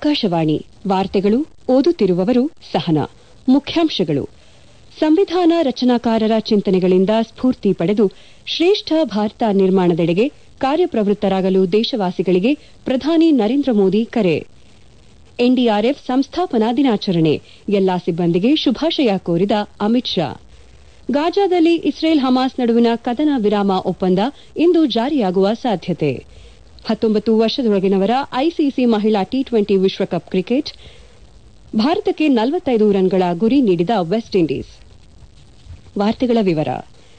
ಆಕಾಶವಾಣಿ ವಾರ್ತೆಗಳು ಓದುತ್ತಿರುವವರು ಸಹನಾ ಮುಖ್ಯಾಂಶಗಳು ಸಂವಿಧಾನ ರಚನಾಕಾರರ ಚಿಂತನೆಗಳಿಂದ ಸ್ಫೂರ್ತಿ ಪಡೆದು ಶ್ರೇಷ್ಠ ಭಾರತ ನಿರ್ಮಾಣದೆಡೆಗೆ ಕಾರ್ಯಪ್ರವೃತ್ತರಾಗಲು ದೇಶವಾಸಿಗಳಿಗೆ ಪ್ರಧಾನಿ ನರೇಂದ್ರ ಮೋದಿ ಕರೆ ಎನ್ಡಿಆರ್ಎಫ್ ಸಂಸ್ಥಾಪನಾ ದಿನಾಚರಣೆ ಎಲ್ಲಾ ಸಿಬ್ಬಂದಿಗೆ ಶುಭಾಶಯ ಕೋರಿದ ಅಮಿತ್ ಶಾ ಗಾಜಾದಲ್ಲಿ ಇಸ್ರೇಲ್ ಹಮಾಸ್ ನಡುವಿನ ಕದನ ವಿರಾಮ ಒಪ್ಪಂದ ಇಂದು ಜಾರಿಯಾಗುವ ಸಾಧ್ಯತೆ ಹತ್ತೊಂಬತ್ತು ವರ್ಷದೊಳಗಿನವರ ಐಸಿಸಿ ಮಹಿಳಾ ಟಿ ಟ್ವೆಂಟಿ ವಿಶ್ವಕಪ್ ಕ್ರಿಕೆಟ್ ಭಾರತಕ್ಕೆ ನಲವತ್ತೈದು ರನ್ಗಳ ಗುರಿ ನೀಡಿದ ವೆಸ್ಟ್ ಇಂಡೀಸ್ ವಾರ್ತೆಗಳ ವಿವರ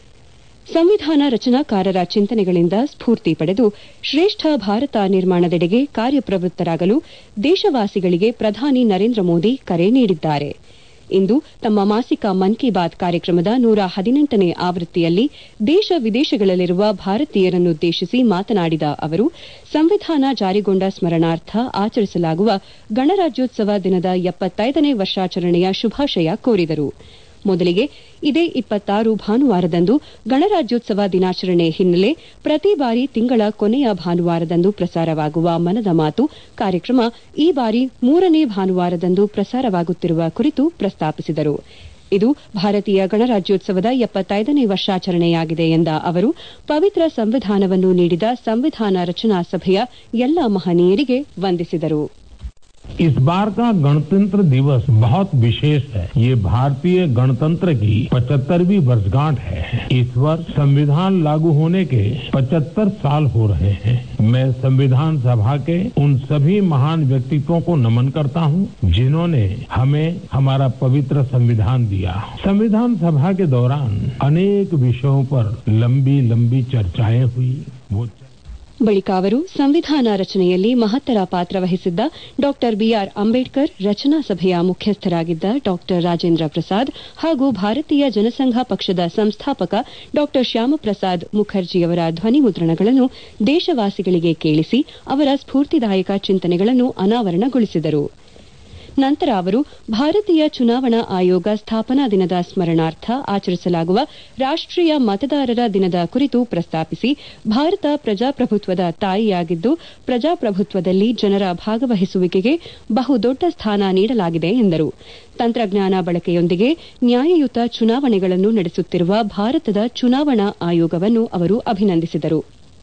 ಸಂವಿಧಾನ ರಚನಾಕಾರರ ಚಿಂತನೆಗಳಿಂದ ಸ್ಫೂರ್ತಿ ಪಡೆದು ಶ್ರೇಷ್ಠ ಭಾರತ ನಿರ್ಮಾಣದೆಡೆಗೆ ಕಾರ್ಯಪ್ರವೃತ್ತರಾಗಲು ದೇಶವಾಸಿಗಳಿಗೆ ಪ್ರಧಾನಿ ನರೇಂದ್ರ ಮೋದಿ ಕರೆ ನೀಡಿದ್ದಾರೆ ಇಂದು ತಮ್ಮ ಮಾಸಿಕ ಮನ್ ಕಿ ಬಾತ್ ಕಾರ್ಯಕ್ರಮದ ನೂರ ಹದಿನೆಂಟನೇ ಆವೃತ್ತಿಯಲ್ಲಿ ದೇಶ ವಿದೇಶಗಳಲ್ಲಿರುವ ಭಾರತೀಯರನ್ನುದ್ದೇಶಿಸಿ ಮಾತನಾಡಿದ ಅವರು ಸಂವಿಧಾನ ಜಾರಿಗೊಂಡ ಸ್ಮರಣಾರ್ಥ ಆಚರಿಸಲಾಗುವ ಗಣರಾಜ್ಯೋತ್ಸವ ದಿನದ ಎಪ್ಪತ್ತೈದನೇ ವರ್ಷಾಚರಣೆಯ ಶುಭಾಶಯ ಕೋರಿದರು ಮೊದಲಿಗೆ ಇದೇ ಇಪ್ಪತ್ತಾರು ಭಾನುವಾರದಂದು ಗಣರಾಜ್ಯೋತ್ಸವ ದಿನಾಚರಣೆ ಹಿನ್ನೆಲೆ ಪ್ರತಿ ಬಾರಿ ತಿಂಗಳ ಕೊನೆಯ ಭಾನುವಾರದಂದು ಪ್ರಸಾರವಾಗುವ ಮನದ ಮಾತು ಕಾರ್ಯಕ್ರಮ ಈ ಬಾರಿ ಮೂರನೇ ಭಾನುವಾರದಂದು ಪ್ರಸಾರವಾಗುತ್ತಿರುವ ಕುರಿತು ಪ್ರಸ್ತಾಪಿಸಿದರು ಇದು ಭಾರತೀಯ ಗಣರಾಜ್ಯೋತ್ಸವದ ಎಪ್ಪತ್ತೈದನೇ ವರ್ಷಾಚರಣೆಯಾಗಿದೆ ಎಂದ ಅವರು ಪವಿತ್ರ ಸಂವಿಧಾನವನ್ನು ನೀಡಿದ ಸಂವಿಧಾನ ರಚನಾ ಸಭೆಯ ಎಲ್ಲ ಮಹನೀಯರಿಗೆ ವಂದಿಸಿದರು इस बार का गणतंत्र दिवस बहुत विशेष है ये भारतीय गणतंत्र की पचहत्तरवीं वर्षगांठ है इस वर्ष संविधान लागू होने के 75 साल हो रहे हैं मैं संविधान सभा के उन सभी महान व्यक्तित्वों को नमन करता हूं जिन्होंने हमें हमारा पवित्र संविधान दिया संविधान सभा के दौरान अनेक विषयों पर लंबी लंबी चर्चाएं हुई वो ಬಳಿಕ ಅವರು ಸಂವಿಧಾನ ರಚನೆಯಲ್ಲಿ ಮಹತ್ತರ ಪಾತ್ರ ವಹಿಸಿದ್ದ ಡಾ ಬಿಆರ್ ಅಂಬೇಡ್ಕರ್ ರಚನಾ ಸಭೆಯ ಮುಖ್ಯಸ್ಥರಾಗಿದ್ದ ಡಾ ರಾಜೇಂದ್ರ ಪ್ರಸಾದ್ ಹಾಗೂ ಭಾರತೀಯ ಜನಸಂಘ ಪಕ್ಷದ ಸಂಸ್ಥಾಪಕ ಡಾ ಶ್ಯಾಮಪ್ರಸಾದ್ ಮುಖರ್ಜಿಯವರ ಧ್ವನಿ ಮುದ್ರಣಗಳನ್ನು ದೇಶವಾಸಿಗಳಿಗೆ ಕೇಳಿಸಿ ಅವರ ಸ್ಫೂರ್ತಿದಾಯಕ ಚಿಂತನೆಗಳನ್ನು ಅನಾವರಣಗೊಳಿಸಿದರು ನಂತರ ಅವರು ಭಾರತೀಯ ಚುನಾವಣಾ ಆಯೋಗ ಸ್ಥಾಪನಾ ದಿನದ ಸ್ಮರಣಾರ್ಥ ಆಚರಿಸಲಾಗುವ ರಾಷ್ಟೀಯ ಮತದಾರರ ದಿನದ ಕುರಿತು ಪ್ರಸ್ತಾಪಿಸಿ ಭಾರತ ಪ್ರಜಾಪ್ರಭುತ್ವದ ತಾಯಿಯಾಗಿದ್ದು ಪ್ರಜಾಪ್ರಭುತ್ವದಲ್ಲಿ ಜನರ ಭಾಗವಹಿಸುವಿಕೆಗೆ ಬಹುದೊಡ್ಡ ಸ್ಥಾನ ನೀಡಲಾಗಿದೆ ಎಂದರು ತಂತ್ರಜ್ಞಾನ ಬಳಕೆಯೊಂದಿಗೆ ನ್ಯಾಯಯುತ ಚುನಾವಣೆಗಳನ್ನು ನಡೆಸುತ್ತಿರುವ ಭಾರತದ ಚುನಾವಣಾ ಆಯೋಗವನ್ನು ಅವರು ಅಭಿನಂದಿಸಿದರು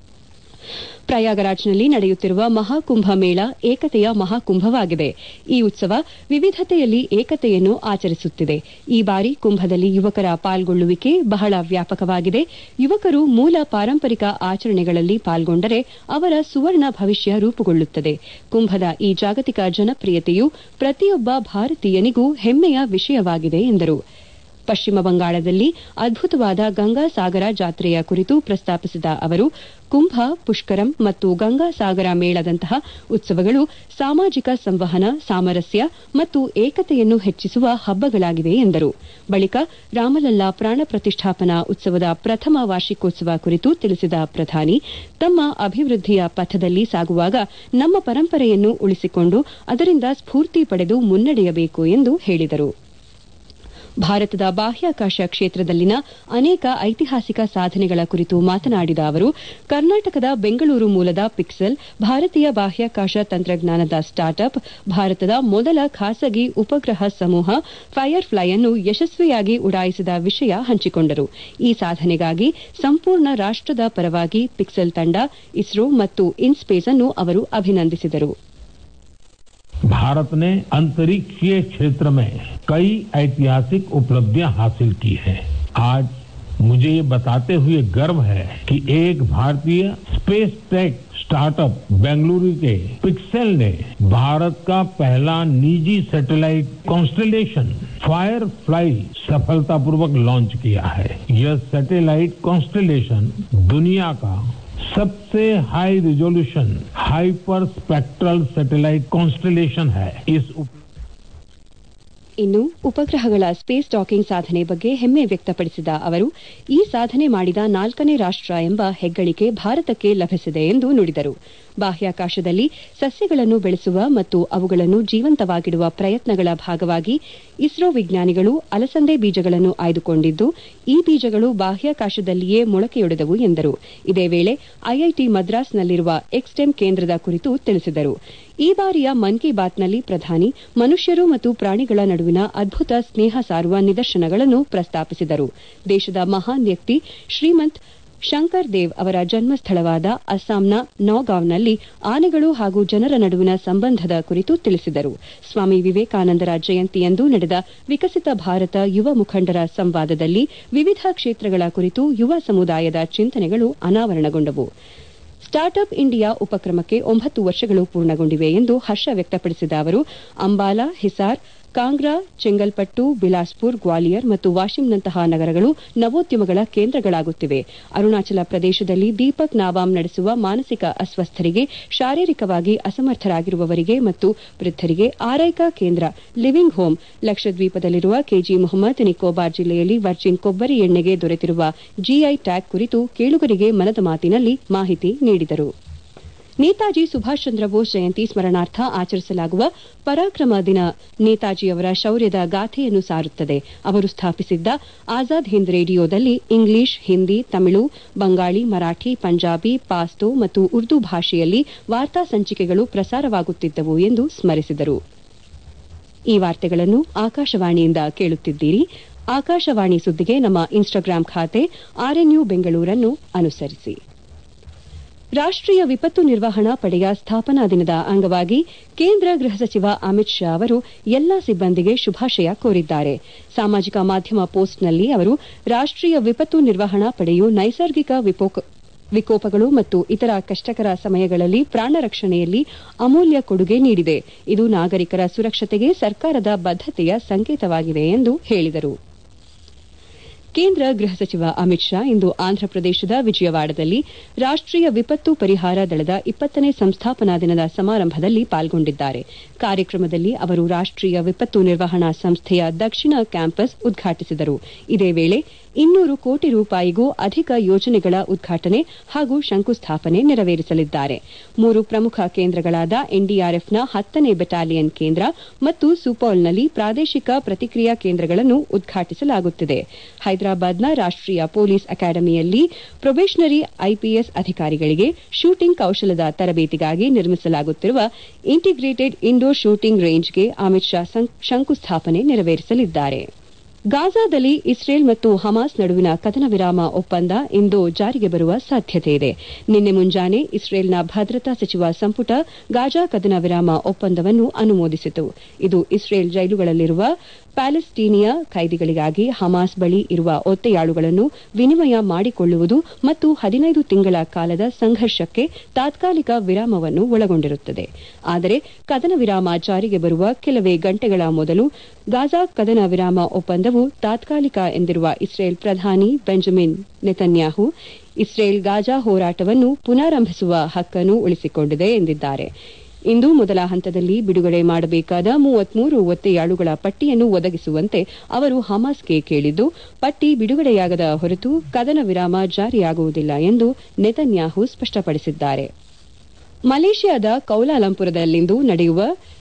ಪ್ರಯಾಗರಾಜ್ನಲ್ಲಿ ನಡೆಯುತ್ತಿರುವ ಮಹಾಕುಂಭ ಮೇಳ ಏಕತೆಯ ಮಹಾಕುಂಭವಾಗಿದೆ ಈ ಉತ್ಸವ ವಿವಿಧತೆಯಲ್ಲಿ ಏಕತೆಯನ್ನು ಆಚರಿಸುತ್ತಿದೆ ಈ ಬಾರಿ ಕುಂಭದಲ್ಲಿ ಯುವಕರ ಪಾಲ್ಗೊಳ್ಳುವಿಕೆ ಬಹಳ ವ್ಯಾಪಕವಾಗಿದೆ ಯುವಕರು ಮೂಲ ಪಾರಂಪರಿಕ ಆಚರಣೆಗಳಲ್ಲಿ ಪಾಲ್ಗೊಂಡರೆ ಅವರ ಸುವರ್ಣ ಭವಿಷ್ಯ ರೂಪುಗೊಳ್ಳುತ್ತದೆ ಕುಂಭದ ಈ ಜಾಗತಿಕ ಜನಪ್ರಿಯತೆಯು ಪ್ರತಿಯೊಬ್ಬ ಭಾರತೀಯನಿಗೂ ಹೆಮ್ಮೆಯ ವಿಷಯವಾಗಿದೆ ಎಂದರು ಪಶ್ಚಿಮ ಬಂಗಾಳದಲ್ಲಿ ಅದ್ಭುತವಾದ ಗಂಗಾಸಾಗರ ಜಾತ್ರೆಯ ಕುರಿತು ಪ್ರಸ್ತಾಪಿಸಿದ ಅವರು ಕುಂಭ ಪುಷ್ಕರಂ ಮತ್ತು ಗಂಗಾಸಾಗರ ಮೇಳದಂತಹ ಉತ್ಸವಗಳು ಸಾಮಾಜಿಕ ಸಂವಹನ ಸಾಮರಸ್ಯ ಮತ್ತು ಏಕತೆಯನ್ನು ಹೆಚ್ಚಿಸುವ ಹಬ್ಬಗಳಾಗಿವೆ ಎಂದರು ಬಳಿಕ ರಾಮಲಲ್ಲಾ ಪ್ರಾಣ ಪ್ರತಿಷ್ಠಾಪನಾ ಉತ್ಸವದ ಪ್ರಥಮ ವಾರ್ಷಿಕೋತ್ಸವ ಕುರಿತು ತಿಳಿಸಿದ ಪ್ರಧಾನಿ ತಮ್ಮ ಅಭಿವೃದ್ಧಿಯ ಪಥದಲ್ಲಿ ಸಾಗುವಾಗ ನಮ್ಮ ಪರಂಪರೆಯನ್ನು ಉಳಿಸಿಕೊಂಡು ಅದರಿಂದ ಸ್ಫೂರ್ತಿ ಪಡೆದು ಮುನ್ನಡೆಯಬೇಕು ಎಂದು ಹೇಳಿದರು ಭಾರತದ ಬಾಹ್ಯಾಕಾಶ ಕ್ಷೇತ್ರದಲ್ಲಿನ ಅನೇಕ ಐತಿಹಾಸಿಕ ಸಾಧನೆಗಳ ಕುರಿತು ಮಾತನಾಡಿದ ಅವರು ಕರ್ನಾಟಕದ ಬೆಂಗಳೂರು ಮೂಲದ ಪಿಕ್ಸೆಲ್ ಭಾರತೀಯ ಬಾಹ್ಯಾಕಾಶ ತಂತ್ರಜ್ಞಾನದ ಸ್ಟಾರ್ಟ್ಅಪ್ ಭಾರತದ ಮೊದಲ ಖಾಸಗಿ ಉಪಗ್ರಹ ಸಮೂಹ ಫೈರ್ ಫ್ಲೈ ಅನ್ನು ಯಶಸ್ವಿಯಾಗಿ ಉಡಾಯಿಸಿದ ವಿಷಯ ಹಂಚಿಕೊಂಡರು ಈ ಸಾಧನೆಗಾಗಿ ಸಂಪೂರ್ಣ ರಾಷ್ಟದ ಪರವಾಗಿ ಪಿಕ್ಸೆಲ್ ತಂಡ ಇಸ್ರೋ ಮತ್ತು ಇನ್ಸ್ಪೇಸ್ ಅನ್ನು ಅವರು ಅಭಿನಂದಿಸಿದರು भारत ने अंतरिक्षीय क्षेत्र में कई ऐतिहासिक उपलब्धियां हासिल की हैं आज मुझे ये बताते हुए गर्व है कि एक भारतीय स्पेस टेक स्टार्टअप बेंगलुरु के पिक्सेल ने भारत का पहला निजी सैटेलाइट कॉन्स्टलेशन फायर फ्लाई सफलतापूर्वक लॉन्च किया है यह सैटेलाइट कॉन्स्टलेशन दुनिया का सबसे high resolution hyper spectral satellite constellation है इस उप... ಇನ್ನು ಉಪಗ್ರಹಗಳ ಸ್ಪೇಸ್ ಡಾಕಿಂಗ್ ಸಾಧನೆ ಬಗ್ಗೆ ಹೆಮ್ಮೆ ವ್ಯಕ್ತಪಡಿಸಿದ ಅವರು ಈ ಸಾಧನೆ ಮಾಡಿದ ನಾಲ್ಕನೇ ರಾಷ್ಟ ಎಂಬ ಹೆಗ್ಗಳಿಕೆ ಭಾರತಕ್ಕೆ ಲಭಿಸಿದೆ ಎಂದು ನುಡಿದರು ಬಾಹ್ಯಾಕಾಶದಲ್ಲಿ ಸಸ್ಯಗಳನ್ನು ಬೆಳೆಸುವ ಮತ್ತು ಅವುಗಳನ್ನು ಜೀವಂತವಾಗಿಡುವ ಪ್ರಯತ್ನಗಳ ಭಾಗವಾಗಿ ಇಸ್ರೋ ವಿಜ್ಞಾನಿಗಳು ಅಲಸಂದೆ ಬೀಜಗಳನ್ನು ಆಯ್ದುಕೊಂಡಿದ್ದು ಈ ಬೀಜಗಳು ಬಾಹ್ಯಾಕಾಶದಲ್ಲಿಯೇ ಮೊಳಕೆಯೊಡೆದವು ಎಂದರು ಇದೇ ವೇಳೆ ಐಐಟಿ ಮದ್ರಾಸ್ನಲ್ಲಿರುವ ಎಕ್ಸ್ಟೆಮ್ ಕೇಂದ್ರದ ಕುರಿತು ತಿಳಿಸಿದರು ಈ ಬಾರಿಯ ಮನ್ ಕಿ ಬಾತ್ನಲ್ಲಿ ಪ್ರಧಾನಿ ಮನುಷ್ಯರು ಮತ್ತು ಪ್ರಾಣಿಗಳ ನಡುವಿನ ಅದ್ಭುತ ಸ್ನೇಹ ಸಾರುವ ನಿದರ್ಶನಗಳನ್ನು ಪ್ರಸ್ತಾಪಿಸಿದರು ದೇಶದ ಮಹಾನ್ ವ್ಯಕ್ತಿ ಶ್ರೀಮಂತ್ ಶಂಕರ್ ದೇವ್ ಅವರ ಜನ್ಮಸ್ಥಳವಾದ ಅಸ್ಸಾಂನ ನೌಗಾಂವ್ನಲ್ಲಿ ಆನೆಗಳು ಹಾಗೂ ಜನರ ನಡುವಿನ ಸಂಬಂಧದ ಕುರಿತು ತಿಳಿಸಿದರು ಸ್ವಾಮಿ ವಿವೇಕಾನಂದರ ಜಯಂತಿಯಂದು ನಡೆದ ವಿಕಸಿತ ಭಾರತ ಯುವ ಮುಖಂಡರ ಸಂವಾದದಲ್ಲಿ ವಿವಿಧ ಕ್ಷೇತ್ರಗಳ ಕುರಿತು ಯುವ ಸಮುದಾಯದ ಚಿಂತನೆಗಳು ಅನಾವರಣಗೊಂಡವು ಸ್ಟಾರ್ಟ್ ಅಪ್ ಇಂಡಿಯಾ ಉಪಕ್ರಮಕ್ಕೆ ಒಂಬತ್ತು ವರ್ಷಗಳು ಪೂರ್ಣಗೊಂಡಿವೆ ಎಂದು ಹರ್ಷ ವ್ಯಕ್ತಪಡಿಸಿದ ಅವರು ಅಂಬಾಲಾ ಹಿಸಾರ್ ಕಾಂಗ್ರಾ ಚೆಂಗಲ್ಪಟ್ಟು ಬಿಲಾಸ್ಪುರ್ ಗ್ವಾಲಿಯರ್ ಮತ್ತು ವಾಶಿಂನಂತಹ ನಗರಗಳು ನವೋದ್ಯಮಗಳ ಕೇಂದ್ರಗಳಾಗುತ್ತಿವೆ ಅರುಣಾಚಲ ಪ್ರದೇಶದಲ್ಲಿ ದೀಪಕ್ ನಾವಾಮ್ ನಡೆಸುವ ಮಾನಸಿಕ ಅಸ್ವಸ್ಥರಿಗೆ ಶಾರೀರಿಕವಾಗಿ ಅಸಮರ್ಥರಾಗಿರುವವರಿಗೆ ಮತ್ತು ವೃದ್ದರಿಗೆ ಆರೈಕಾ ಕೇಂದ್ರ ಲಿವಿಂಗ್ ಹೋಮ್ ಲಕ್ಷದ್ವೀಪದಲ್ಲಿರುವ ಕೆಜಿ ಮೊಹಮ್ಮದ್ ನಿಕೋಬಾರ್ ಜಿಲ್ಲೆಯಲ್ಲಿ ವರ್ಜಿನ್ ಕೊಬ್ಬರಿ ಎಣ್ಣೆಗೆ ದೊರೆತಿರುವ ಜಿಐ ಟ್ಯಾಗ್ ಕುರಿತು ಕೇಳುಗರಿಗೆ ಮನದ ಮಾತಿನಲ್ಲಿ ಮಾಹಿತಿ ನೀಡಿದರು ನೇತಾಜಿ ಸುಭಾಷ್ ಚಂದ್ರ ಬೋಸ್ ಜಯಂತಿ ಸ್ಮರಣಾರ್ಥ ಆಚರಿಸಲಾಗುವ ಪರಾಕ್ರಮ ದಿನ ನೇತಾಜಿಯವರ ಶೌರ್ಯದ ಗಾಥೆಯನ್ನು ಸಾರುತ್ತದೆ ಅವರು ಸ್ಥಾಪಿಸಿದ್ದ ಆಜಾದ್ ಹಿಂದ್ ರೇಡಿಯೋದಲ್ಲಿ ಇಂಗ್ಲಿಷ್ ಹಿಂದಿ ತಮಿಳು ಬಂಗಾಳಿ ಮರಾಠಿ ಪಂಜಾಬಿ ಪಾಸ್ತೋ ಮತ್ತು ಉರ್ದು ಭಾಷೆಯಲ್ಲಿ ವಾರ್ತಾ ಸಂಚಿಕೆಗಳು ಪ್ರಸಾರವಾಗುತ್ತಿದ್ದವು ಎಂದು ಸ್ಮರಿಸಿದರು ಈ ವಾರ್ತೆಗಳನ್ನು ಆಕಾಶವಾಣಿಯಿಂದ ಕೇಳುತ್ತಿದ್ದೀರಿ ಆಕಾಶವಾಣಿ ಸುದ್ದಿಗೆ ನಮ್ಮ ಇನ್ಸ್ಟಾಗ್ರಾಂ ಖಾತೆ ಆರ್ಎನ್ಯು ಬೆಂಗಳೂರನ್ನು ಅನುಸರಿಸಿ ರಾಷ್ಟೀಯ ವಿಪತ್ತು ನಿರ್ವಹಣಾ ಪಡೆಯ ಸ್ಥಾಪನಾ ದಿನದ ಅಂಗವಾಗಿ ಕೇಂದ್ರ ಗೃಹ ಸಚಿವ ಅಮಿತ್ ಶಾ ಅವರು ಎಲ್ಲಾ ಸಿಬ್ಬಂದಿಗೆ ಶುಭಾಶಯ ಕೋರಿದ್ದಾರೆ ಸಾಮಾಜಿಕ ಮಾಧ್ಯಮ ಪೋಸ್ಟ್ನಲ್ಲಿ ಅವರು ರಾಷ್ಟೀಯ ವಿಪತ್ತು ನಿರ್ವಹಣಾ ಪಡೆಯು ನೈಸರ್ಗಿಕ ವಿಕೋಪಗಳು ಮತ್ತು ಇತರ ಕಷ್ಟಕರ ಸಮಯಗಳಲ್ಲಿ ಪ್ರಾಣ ರಕ್ಷಣೆಯಲ್ಲಿ ಅಮೂಲ್ಯ ಕೊಡುಗೆ ನೀಡಿದೆ ಇದು ನಾಗರಿಕರ ಸುರಕ್ಷತೆಗೆ ಸರ್ಕಾರದ ಬದ್ದತೆಯ ಸಂಕೇತವಾಗಿದೆ ಎಂದು ಹೇಳಿದರು ಕೇಂದ್ರ ಗೃಹ ಸಚಿವ ಅಮಿತ್ ಶಾ ಇಂದು ಆಂಧ್ರಪ್ರದೇಶದ ವಿಜಯವಾಡದಲ್ಲಿ ರಾಷ್ಟೀಯ ವಿಪತ್ತು ಪರಿಹಾರ ದಳದ ಇಪ್ಪತ್ತನೇ ಸಂಸ್ಥಾಪನಾ ದಿನದ ಸಮಾರಂಭದಲ್ಲಿ ಪಾಲ್ಗೊಂಡಿದ್ದಾರೆ ಕಾರ್ಯಕ್ರಮದಲ್ಲಿ ಅವರು ರಾಷ್ಟೀಯ ವಿಪತ್ತು ನಿರ್ವಹಣಾ ಸಂಸ್ಥೆಯ ದಕ್ಷಿಣ ಕ್ಯಾಂಪಸ್ ಉದ್ಘಾಟಿಸಿದರು ಇದೇ ವೇಳೆ ಇನ್ನೂರು ಕೋಟಿ ರೂಪಾಯಿಗೂ ಅಧಿಕ ಯೋಜನೆಗಳ ಉದ್ಘಾಟನೆ ಹಾಗೂ ಶಂಕುಸ್ಥಾಪನೆ ನೆರವೇರಿಸಲಿದ್ದಾರೆ ಮೂರು ಪ್ರಮುಖ ಕೇಂದ್ರಗಳಾದ ಎನ್ಡಿಆರ್ಎಫ್ನ ಹತ್ತನೇ ಬೆಟಾಲಿಯನ್ ಕೇಂದ್ರ ಮತ್ತು ಸುಪೌಲ್ನಲ್ಲಿ ಪ್ರಾದೇಶಿಕ ಪ್ರತಿಕ್ರಿಯಾ ಕೇಂದ್ರಗಳನ್ನು ಉದ್ಘಾಟಿಸಲಾಗುತ್ತಿದೆ ಹೈದರಾಬಾದ್ನ ರಾಷ್ಟೀಯ ಪೊಲೀಸ್ ಅಕಾಡೆಮಿಯಲ್ಲಿ ಪ್ರೊಬೇಷನರಿ ಐಪಿಎಸ್ ಅಧಿಕಾರಿಗಳಿಗೆ ಶೂಟಿಂಗ್ ಕೌಶಲದ ತರಬೇತಿಗಾಗಿ ನಿರ್ಮಿಸಲಾಗುತ್ತಿರುವ ಇಂಟಿಗ್ರೇಟೆಡ್ ಇಂಡೋರ್ ಶೂಟಿಂಗ್ ರೇಂಜ್ಗೆ ಅಮಿತ್ ಶಾ ಶಂಕುಸ್ಥಾಪನೆ ನೆರವೇರಿಸಲಿದ್ದಾರೆ ಗಾಜಾದಲ್ಲಿ ಇಸ್ರೇಲ್ ಮತ್ತು ಹಮಾಸ್ ನಡುವಿನ ಕದನ ವಿರಾಮ ಒಪ್ಪಂದ ಇಂದು ಜಾರಿಗೆ ಬರುವ ಸಾಧ್ಯತೆಯಿದೆ ನಿನ್ನೆ ಮುಂಜಾನೆ ಇಸ್ರೇಲ್ನ ಭದ್ರತಾ ಸಚಿವ ಸಂಪುಟ ಗಾಜಾ ಕದನ ವಿರಾಮ ಒಪ್ಪಂದವನ್ನು ಅನುಮೋದಿಸಿತು ಇದು ಇಸ್ರೇಲ್ ಜೈಲುಗಳಲ್ಲಿರುವ ಪ್ಯಾಲೆಸ್ಟೀನಿಯಾ ಖೈದಿಗಳಿಗಾಗಿ ಹಮಾಸ್ ಬಳಿ ಇರುವ ಒತ್ತೆಯಾಳುಗಳನ್ನು ವಿನಿಮಯ ಮಾಡಿಕೊಳ್ಳುವುದು ಮತ್ತು ಹದಿನೈದು ತಿಂಗಳ ಕಾಲದ ಸಂಘರ್ಷಕ್ಕೆ ತಾತ್ಕಾಲಿಕ ವಿರಾಮವನ್ನು ಒಳಗೊಂಡಿರುತ್ತದೆ ಆದರೆ ಕದನ ವಿರಾಮ ಜಾರಿಗೆ ಬರುವ ಕೆಲವೇ ಗಂಟೆಗಳ ಮೊದಲು ಗಾಜಾ ಕದನ ವಿರಾಮ ಒಪ್ಪಂದವು ತಾತ್ಕಾಲಿಕ ಎಂದಿರುವ ಇಸ್ರೇಲ್ ಪ್ರಧಾನಿ ಬೆಂಜಮಿನ್ ನೆತನ್ಯಾಹು ಇಸ್ರೇಲ್ ಗಾಜಾ ಹೋರಾಟವನ್ನು ಪುನರಾರಂಭಿಸುವ ಹಕ್ಕನ್ನು ಉಳಿಸಿಕೊಂಡಿದೆ ಎಂದಿದ್ದಾರೆ ಇಂದು ಮೊದಲ ಹಂತದಲ್ಲಿ ಬಿಡುಗಡೆ ಮಾಡಬೇಕಾದ ಮೂವತ್ಮೂರು ಒತ್ತೆಯಾಳುಗಳ ಪಟ್ಟಿಯನ್ನು ಒದಗಿಸುವಂತೆ ಅವರು ಹಮಾಸ್ಗೆ ಕೇಳಿದ್ದು ಪಟ್ಟಿ ಬಿಡುಗಡೆಯಾಗದ ಹೊರತು ಕದನ ವಿರಾಮ ಜಾರಿಯಾಗುವುದಿಲ್ಲ ಎಂದು ನೆತನ್ಯಾಹು ಸ್ಪಷ್ಟಪಡಿಸಿದ್ದಾರೆ ಮಲೇಷ್ಯಾದ ಕೌಲಾಲಂಪುರದಲ್ಲಿಂದು ನಡೆಯುವ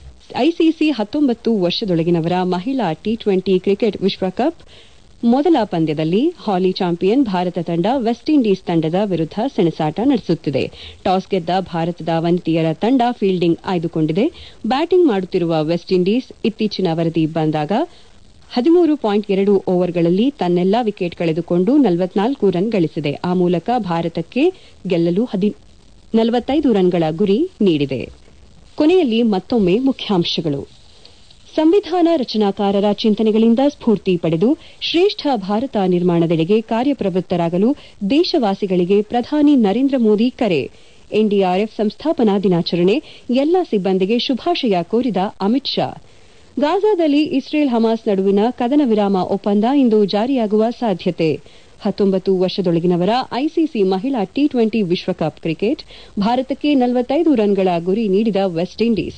ಐಸಿಸಿ ಹತ್ತೊಂಬತ್ತು ವರ್ಷದೊಳಗಿನವರ ಮಹಿಳಾ ಟಿ ಟ್ವೆಂಟಿ ಕ್ರಿಕೆಟ್ ವಿಶ್ವಕಪ್ ಮೊದಲ ಪಂದ್ಯದಲ್ಲಿ ಹಾಲಿ ಚಾಂಪಿಯನ್ ಭಾರತ ತಂಡ ವೆಸ್ಟ್ ಇಂಡೀಸ್ ತಂಡದ ವಿರುದ್ಧ ಸೆಣಸಾಟ ನಡೆಸುತ್ತಿದೆ ಟಾಸ್ ಗೆದ್ದ ಭಾರತದ ವನಿತೆಯರ ತಂಡ ಫೀಲ್ಡಿಂಗ್ ಆಯ್ದುಕೊಂಡಿದೆ ಬ್ಯಾಟಿಂಗ್ ಮಾಡುತ್ತಿರುವ ವೆಸ್ಟ್ ಇಂಡೀಸ್ ಇತ್ತೀಚಿನ ವರದಿ ಬಂದಾಗ ಹದಿಮೂರು ಪಾಯಿಂಟ್ ಎರಡು ಓವರ್ಗಳಲ್ಲಿ ತನ್ನೆಲ್ಲಾ ವಿಕೆಟ್ ಕಳೆದುಕೊಂಡು ನಲವತ್ನಾಲ್ಕು ರನ್ ಗಳಿಸಿದೆ ಆ ಮೂಲಕ ಭಾರತಕ್ಕೆ ಗೆಲ್ಲಲು ನಲವತ್ತೈದು ರನ್ಗಳ ಗುರಿ ನೀಡಿದೆ ಕೊನೆಯಲ್ಲಿ ಮತ್ತೊಮ್ಮೆ ಮುಖ್ಯಾಂಶಗಳು ಸಂವಿಧಾನ ರಚನಾಕಾರರ ಚಿಂತನೆಗಳಿಂದ ಸ್ಫೂರ್ತಿ ಪಡೆದು ಶ್ರೇಷ್ಠ ಭಾರತ ನಿರ್ಮಾಣದೆಡೆಗೆ ಕಾರ್ಯಪ್ರವೃತ್ತರಾಗಲು ದೇಶವಾಸಿಗಳಿಗೆ ಪ್ರಧಾನಿ ನರೇಂದ್ರ ಮೋದಿ ಕರೆ ಎನ್ಡಿಆರ್ಎಫ್ ಸಂಸ್ಥಾಪನಾ ದಿನಾಚರಣೆ ಎಲ್ಲಾ ಸಿಬ್ಬಂದಿಗೆ ಶುಭಾಶಯ ಕೋರಿದ ಅಮಿತ್ ಶಾ ಗಾಜಾದಲ್ಲಿ ಇಸ್ರೇಲ್ ಹಮಾಸ್ ನಡುವಿನ ಕದನ ವಿರಾಮ ಒಪ್ಪಂದ ಇಂದು ಜಾರಿಯಾಗುವ ಸಾಧ್ಯತೆ ಹತ್ತೊಂಬತ್ತು ವರ್ಷದೊಳಗಿನವರ ಐಸಿಸಿ ಮಹಿಳಾ ಟಿ ಟ್ವೆಂಟಿ ವಿಶ್ವಕಪ್ ಕ್ರಿಕೆಟ್ ಭಾರತಕ್ಕೆ ನಲವತ್ತೈದು ರನ್ಗಳ ಗುರಿ ನೀಡಿದ ವೆಸ್ಟ್ ಇಂಡೀಸ್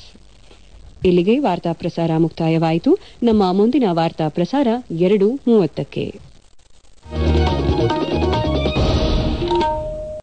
ಇಲ್ಲಿಗೆ ವಾರ್ತಾ ಪ್ರಸಾರ ಮುಕ್ತಾಯವಾಯಿತು ನಮ್ಮ ಮುಂದಿನ ವಾರ್ತಾ ಪ್ರಸಾರ ಎರಡು ಮೂವತ್ತಕ್ಕೆ